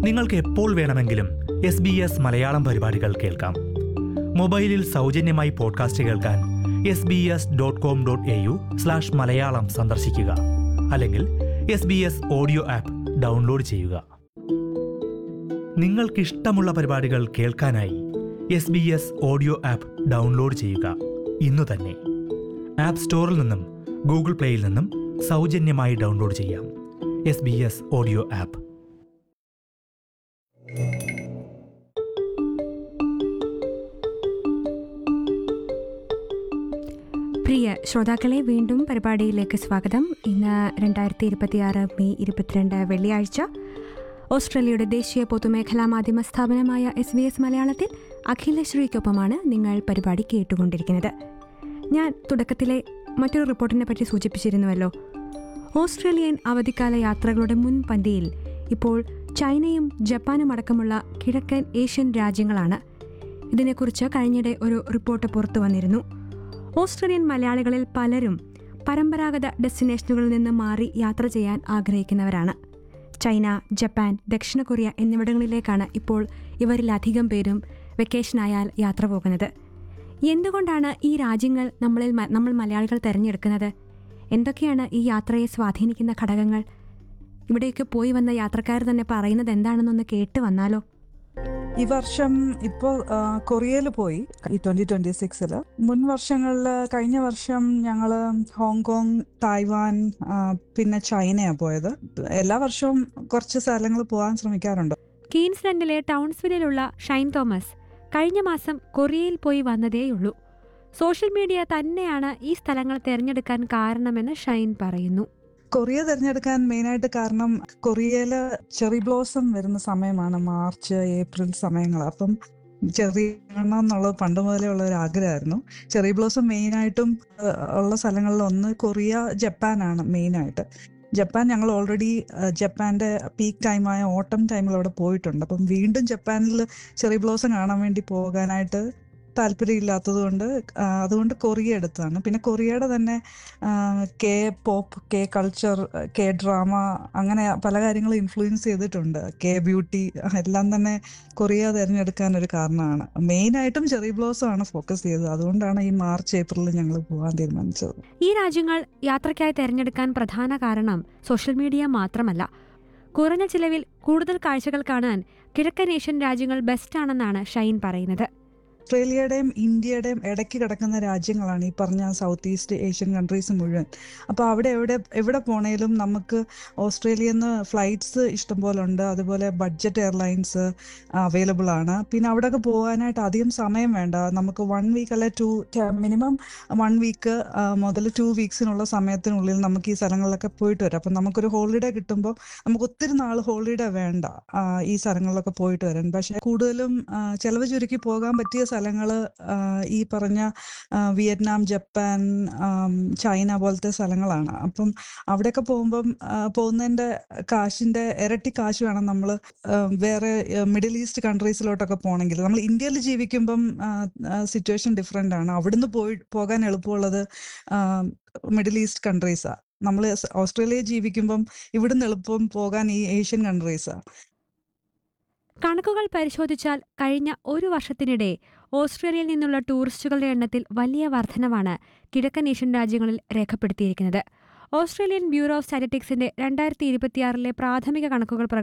നിങ്ങൾക്ക് എപ്പോൾ വേണമെങ്കിലും എസ് ബി എസ് മലയാളം പരിപാടികൾ കേൾക്കാം മൊബൈലിൽ സൗജന്യമായി പോഡ്കാസ്റ്റ് കേൾക്കാൻ S B S dot com dot A U slash Malayalam സന്ദർശിക്കുക അല്ലെങ്കിൽ S B S audio app download ചെയ്യുക നിങ്ങൾക്കിഷ്ടമുള്ള പരിപാടികൾ കേൾക്കാനായി S B S audio app download ചെയ്യുക ഇന്നു തന്നെ ആപ്പ് സ്റ്റോറിൽ നിന്നും ഗൂഗിൾ പ്ലേയിൽ നിന്നും സൗജന്യമായി ഡൗൺലോഡ് ചെയ്യാം S B S audio app പ്രിയ ശ്രോതാക്കളെ വീണ്ടും പരിപാടിയിലേക്ക് സ്വാഗതം ഇന്ന് രണ്ടായിരത്തി ഇരുപത്തിയാറ് മെയ് ഇരുപത്തിരണ്ട് വെള്ളിയാഴ്ച ഓസ്ട്രേലിയയുടെ ദേശീയ പൊതുമേഖലാ മാധ്യമ സ്ഥാപനമായ എസ് വി എസ് മലയാളത്തിൽ അഖിലശ്രീക്കൊപ്പമാണ് നിങ്ങൾ പരിപാടി കേട്ടുകൊണ്ടിരിക്കുന്നത് ഞാൻ തുടക്കത്തിലെ മറ്റൊരു റിപ്പോർട്ടിനെ പറ്റി സൂചിപ്പിച്ചിരുന്നുവല്ലോ ഓസ്ട്രേലിയൻ അവധിക്കാല യാത്രകളുടെ മുൻപന്തിയിൽ ഇപ്പോൾ ചൈനയും ജപ്പാനും അടക്കമുള്ള കിഴക്കൻ ഏഷ്യൻ രാജ്യങ്ങളാണ് ഇതിനെക്കുറിച്ച് കഴിഞ്ഞിടെ ഒരു റിപ്പോർട്ട് പുറത്തു വന്നിരുന്നു ഓസ്ട്രേലിയൻ മലയാളികളിൽ പലരും പരമ്പരാഗത ഡെസ്റ്റിനേഷനുകളിൽ നിന്ന് മാറി യാത്ര ചെയ്യാൻ ആഗ്രഹിക്കുന്നവരാണ് ചൈന ജപ്പാൻ ദക്ഷിണ കൊറിയ എന്നിവിടങ്ങളിലേക്കാണ് ഇപ്പോൾ ഇവരിലധികം പേരും വെക്കേഷനായാൽ യാത്ര പോകുന്നത് എന്തുകൊണ്ടാണ് ഈ രാജ്യങ്ങൾ നമ്മളിൽ മ- നമ്മൾ മലയാളികൾ തിരഞ്ഞെടുക്കുന്നത് എന്തൊക്കെയാണ് ഈ യാത്രയെ സ്വാധീനിക്കുന്ന ഘടകങ്ങൾ ഇവിടേക്ക് പോയി വന്ന യാത്രക്കാർ തന്നെ പറയുന്നത് എന്താണെന്നൊന്ന് കേട്ട് വന്നാലോ ഈ വർഷം ഇപ്പോൾ കൊറിയയിൽ പോയി ഈ ട്വന്റി ട്വന്റി സിക്സിൽ മുൻ വർഷങ്ങളിൽ കഴിഞ്ഞ വർഷം ഞങ്ങൾ ഹോങ്കോങ് തായ്വാൻ ആ, പിന്നെ ചൈനയാണ് പോയത് എല്ലാ വർഷവും കുറച്ച് സ്ഥലങ്ങൾ പോകാൻ ശ്രമിക്കാറുണ്ട് ക്വീൻസ്ലൻഡിലെ ടൗൺസ്വില്ലിലുള്ള ഷൈൻ തോമസ് കഴിഞ്ഞ മാസം കൊറിയയിൽ പോയി വന്നതേയുള്ളൂ സോഷ്യൽ മീഡിയ തന്നെയാണ് ഈ സ്ഥലങ്ങൾ തിരഞ്ഞെടുക്കാൻ കാരണമെന്ന് ഷൈൻ പറയുന്നു കൊറിയ തിരഞ്ഞെടുക്കാൻ മെയിനായിട്ട് കാരണം കൊറിയയിൽ ചെറി ബ്ലോസം വരുന്ന സമയമാണ് മാർച്ച് ഏപ്രിൽ സമയങ്ങൾ അപ്പം ചെറി കാണണം എന്നുള്ളത് പണ്ട് മുതലേ ഉള്ള ഒരു ആഗ്രഹമായിരുന്നു ചെറി ബ്ലോസം മെയിനായിട്ടും ഏഹ്, ഉള്ള സ്ഥലങ്ങളിൽ ഒന്ന് കൊറിയ ജപ്പാനാണ് മെയിനായിട്ട് ജപ്പാൻ ഞങ്ങൾ ഓൾറെഡി ജപ്പാന്റെ പീക്ക് ടൈമായ ഓട്ടം ടൈമിൽ അവിടെ പോയിട്ടുണ്ട് അപ്പം വീണ്ടും ജപ്പാനിൽ ചെറി ബ്ലോസം കാണാൻ വേണ്ടി പോകാനായിട്ട് താല്പര്യമില്ലാത്തത് കൊണ്ട് ആ, അതുകൊണ്ട് കൊറിയ എടുത്തതാണ് പിന്നെ കൊറിയയുടെ തന്നെ K pop K culture K drama അങ്ങനെ പല കാര്യങ്ങളും ഇൻഫ്ലുവൻസ് ചെയ്തിട്ടുണ്ട് കെ ബ്യൂട്ടി എല്ലാം തന്നെ കൊറിയ തിരഞ്ഞെടുക്കാൻ ഒരു കാരണമാണ് മെയിനായിട്ടും ചെറി ബ്ലോസം ആണ് ഫോക്കസ് ചെയ്തത് അതുകൊണ്ടാണ് ഈ മാർച്ച് ഏപ്രിലിൽ ഞങ്ങൾ പോകാൻ തീരുമാനിച്ചത് ഈ രാജ്യങ്ങൾ യാത്രയ്ക്കായി തിരഞ്ഞെടുക്കാൻ പ്രധാന കാരണം സോഷ്യൽ മീഡിയ മാത്രമല്ല കുറഞ്ഞ ചിലവിൽ കൂടുതൽ കാഴ്ചകൾ കാണാൻ കിഴക്കൻ ഏഷ്യൻ രാജ്യങ്ങൾ ബെസ്റ്റാണെന്നാണ് ഷൈൻ പറയുന്നത് ഓസ്ട്രേലിയയുടെയും ഇന്ത്യയുടെയും ഇടയ്ക്ക് കിടക്കുന്ന രാജ്യങ്ങളാണ് ഈ പറഞ്ഞ സൗത്ത് ഈസ്റ്റ് ഏഷ്യൻ കൺട്രീസ് മുഴുവൻ അപ്പോൾ അവിടെ എവിടെ എവിടെ പോണേലും നമുക്ക് ഓസ്ട്രേലിയയിൽ നിന്ന് ഫ്ലൈറ്റ്സ് ഇഷ്ടംപോലെ ഉണ്ട് അതുപോലെ ബഡ്ജറ്റ് എയർലൈൻസ് അവൈലബിൾ ആണ് പിന്നെ അവിടെയൊക്കെ പോകാനായിട്ട് അധികം സമയം വേണ്ട നമുക്ക് വൺ വീക്ക് അല്ലെ ടു മിനിമം വൺ വീക്ക് മുതൽ ടു വീക്സിനുള്ള സമയത്തിനുള്ളിൽ നമുക്ക് ഈ സ്ഥലങ്ങളിലൊക്കെ പോയിട്ട് വരാം അപ്പം നമുക്കൊരു ഹോളിഡേ കിട്ടുമ്പോൾ നമുക്ക് ഒത്തിരി നാൾ ഹോളിഡേ വേണ്ട ആ, ഈ സ്ഥലങ്ങളിലൊക്കെ പോയിട്ട് വരാൻ പക്ഷേ കൂടുതലും ആ, ചെലവ് ചുരുക്കി പോകാൻ പറ്റിയ സ്ഥലങ്ങൾ ഈ പറഞ്ഞ ആ, വിയറ്റ്നാം ജപ്പാൻ ആം, ചൈന പോലത്തെ സ്ഥലങ്ങളാണ് അപ്പം അവിടെയൊക്കെ പോകുമ്പം ആ, പോകുന്നതിൻ്റെ കാശിൻ്റെ ഇരട്ടി കാശ് വേണം നമ്മൾ വേറെ മിഡിൽ ഈസ്റ്റ് കൺട്രീസിലോട്ടൊക്കെ പോകണമെങ്കിൽ നമ്മൾ ഇന്ത്യയിൽ ജീവിക്കുമ്പം സിറ്റുവേഷൻ ഡിഫറെൻ്റ് ആണ് അവിടുന്ന് പോയി പോകാൻ എളുപ്പമുള്ളത് മിഡിൽ ഈസ്റ്റ് കൺട്രീസാണ് നമ്മൾ ഓസ്ട്രേലിയയിൽ ജീവിക്കുമ്പം ഇവിടുന്ന് എളുപ്പം പോകാൻ ഈ ഏഷ്യൻ കൺട്രീസാണ് കണക്കുകൾ പരിശോധിച്ചാൽ കഴിഞ്ഞ ഒരു വർഷത്തിനിടെ ഓസ്ട്രേലിയയിൽ നിന്നുള്ള ടൂറിസ്റ്റുകളുടെ എണ്ണത്തിൽ വലിയ വർധനവാണ് കിഴക്കൻ ഏഷ്യൻ രാജ്യങ്ങളിൽ രേഖപ്പെടുത്തിയിരിക്കുന്നത് ഓസ്ട്രേലിയൻ ബ്യൂറോ ഓഫ് സ്റ്റാറ്റിസ്റ്റിക്സിന്റെ രണ്ടായിരത്തി ഇരുപത്തിയാറിലെ പ്രാഥമിക കണക്കുകൾ പ്രകാരം